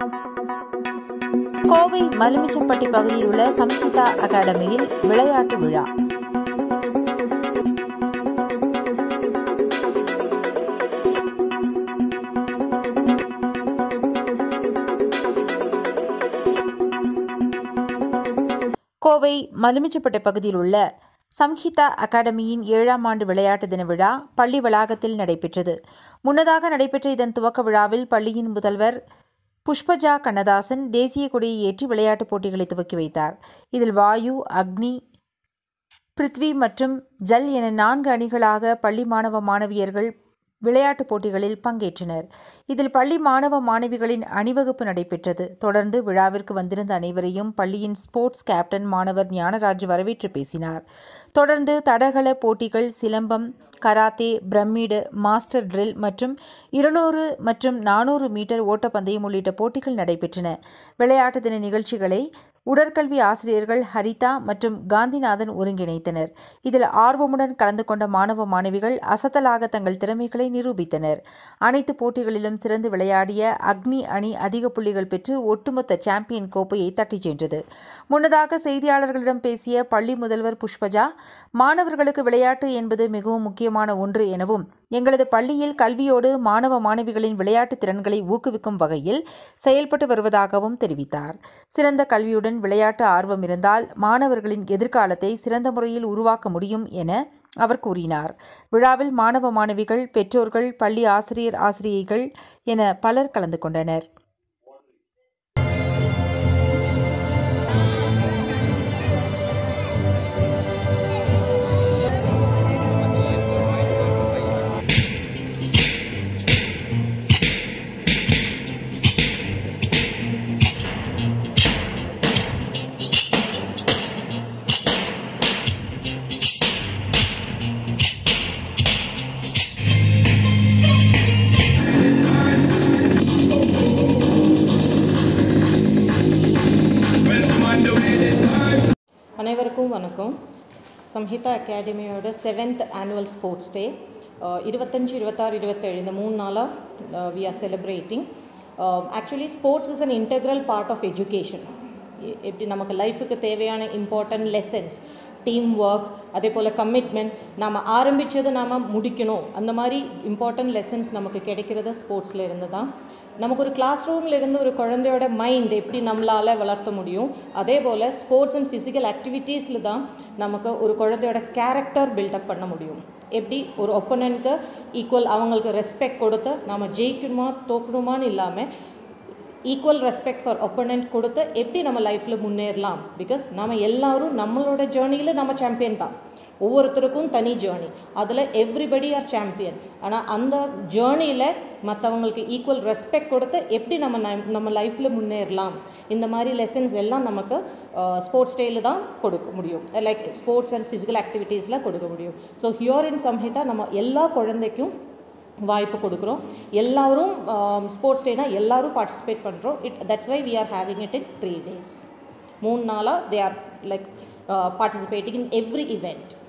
கோவை மலுமிச்சம்பட்டி பகுதியில் உள்ள சம்ஹிதா அகாடமியில் விளையாட்டு விழா கோவை மலுமிச்சப்பட்டை பகுதியில் உள்ள சம்ஹிதா அகாடமியின் ஏழாம் ஆண்டு விளையாட்டு தின விழா பள்ளி வளாகத்தில் நடைபெற்றது முன்னதாக நடைபெற்ற இதன் துவக்க விழாவில் பள்ளியின் முதல்வர் புஷ்பஜா கண்ணதாசன் தேசிய கொடியை ஏற்றி விளையாட்டுப் போட்டிகளை துவக்கி வைத்தார் இதில் வாயு அக்னி பிருத்வி மற்றும் ஜல் என நான்கு அணிகளாக பள்ளி மாணவ மாணவியர்கள் விளையாட்டுப் போட்டிகளில் பங்கேற்றனர் இதில் பள்ளி மாணவ மாணவிகளின் அணிவகுப்பு நடைபெற்றது தொடர்ந்து விழாவிற்கு வந்திருந்த அனைவரையும் பள்ளியின் ஸ்போர்ட்ஸ் கேப்டன் மாணவர் ஞானராஜ் வரவேற்று பேசினார் தொடர்ந்து தடகள போட்டிகள் சிலம்பம் கராத்தே பிரமிடு மாஸ்டர் ட்ரில் மற்றும் இருநூறு மற்றும் நானூறு மீட்டர் ஓட்டப்பந்தயம் உள்ளிட்ட போட்டிகள் நடைபெற்றன விளையாட்டு தின நிகழ்ச்சிகளை உடற்கல்வி ஆசிரியர்கள் ஹரிதா மற்றும் காந்திநாதன் ஒருங்கிணைத்தனர் இதில் ஆர்வமுடன் கலந்து கொண்ட மாணவ மாணவிகள் அசத்தலாக தங்கள் திறமைகளை நிரூபித்தனர் அனைத்து போட்டிகளிலும் சிறந்து விளையாடிய அக்னி அணி அதிக புள்ளிகள் பெற்று ஒட்டுமொத்த சாம்பியன் கோப்பையை தட்டிச் சென்றது முன்னதாக செய்தியாளர்களிடம் பேசிய பள்ளி முதல்வர் புஷ்பஜா மாணவர்களுக்கு விளையாட்டு என்பது மிகவும் முக்கியமான ஒன்று எனவும் எங்களது பள்ளியில் கல்வியோடு மாணவ மாணவிகளின் விளையாட்டு திறன்களை ஊக்குவிக்கும் வகையில் செயல்பட்டு வருவதாகவும் தெரிவித்தார் சிறந்த கல்வியுடன் விளையாட்டு ஆர்வம் இருந்தால் மாணவர்களின் எதிர்காலத்தை சிறந்த முறையில் உருவாக்க முடியும் என அவர் கூறினார் விழாவில் மாணவ மாணவிகள் பெற்றோர்கள் பள்ளி ஆசிரியர் ஆசிரியைகள் என பலர் கலந்து கொண்டனர் அனைவருக்கும் வணக்கம் சம்ஹிதா அகாடமியோட செவன்த் ஆனுவல் ஸ்போர்ட்ஸ் டே இருபத்தஞ்சு இருபத்தாறு இருபத்தேழு இந்த மூணு நாளாக we are celebrating actually sports is an integral part of education எப்படி நமக்கு லைஃபுக்கு தேவையான இம்பார்ட்டன்ட் லெசன்ஸ் டீம் ஒர்க் அதே போல் கமிட்மெண்ட் நாம் ஆரம்பித்தது நாம் முடிக்கணும் அந்த மாதிரி இம்பார்ட்டன்ட் லெசன்ஸ் நமக்கு கிடைக்கிறது ஸ்போர்ட்ஸில் இருந்து தான் நமக்கு ஒரு கிளாஸ் ரூமில் இருந்து ஒரு குழந்தையோட மைண்ட் எப்படி நம்மளால் வளர்த்த முடியும் அதே போல் ஸ்போர்ட்ஸ் அண்ட் ஃபிசிக்கல் ஆக்டிவிட்டீஸில் தான் நமக்கு ஒரு குழந்தையோட கேரக்டர் பில்டப் பண்ண முடியும் எப்படி ஒரு ஒப்பனண்ட்க்கு ஈக்குவல் அவங்களுக்கு ரெஸ்பெக்ட் கொடுத்து நம்ம ஜெயிக்கணுமா தோக்கணுமான்னு இல்லாமல் ஈக்குவல் ரெஸ்பெக்ட் ஃபார் ஒப்பனண்ட் கொடுத்து எப்படி நம்ம லைஃப்பில் முன்னேறலாம் பிகாஸ் நம்ம எல்லாரும் நம்மளோட ஜேர்னியில் நம்ம சாம்பியன் தான் ஒவ்வொருத்தருக்கும் தனி ஜேர்னி அதில் எவ்ரிபடி ஆர் சாம்பியன் ஆனால் அந்த ஜேர்னியில் மற்றவங்களுக்கு ஈக்குவல் ரெஸ்பெக்ட் கொடுத்து எப்படி நம்ம நம்ம லைஃப்பில் முன்னேறலாம் இந்த மாதிரி லெசன்ஸ் எல்லாம் நமக்கு ஸ்போர்ட்ஸ் டேயில் தான் கொடுக்க முடியும் லைக் ஸ்போர்ட்ஸ் அண்ட் ஃபிசிக்கல் ஆக்டிவிட்டீஸில் கொடுக்க முடியும் ஸோ ஹியோர் இன் சம்ஹிதா நம்ம எல்லா குழந்தைக்கும் வாய்ப்பு கொடுக்குறோம் எல்லாரும் ஸ்போர்ட்ஸ் டேனா எல்லாரும் பார்ட்டிசிபேட் பண்ணுறோம் it that's why we are having it in three days மூணு நாளாக they are like participating in every event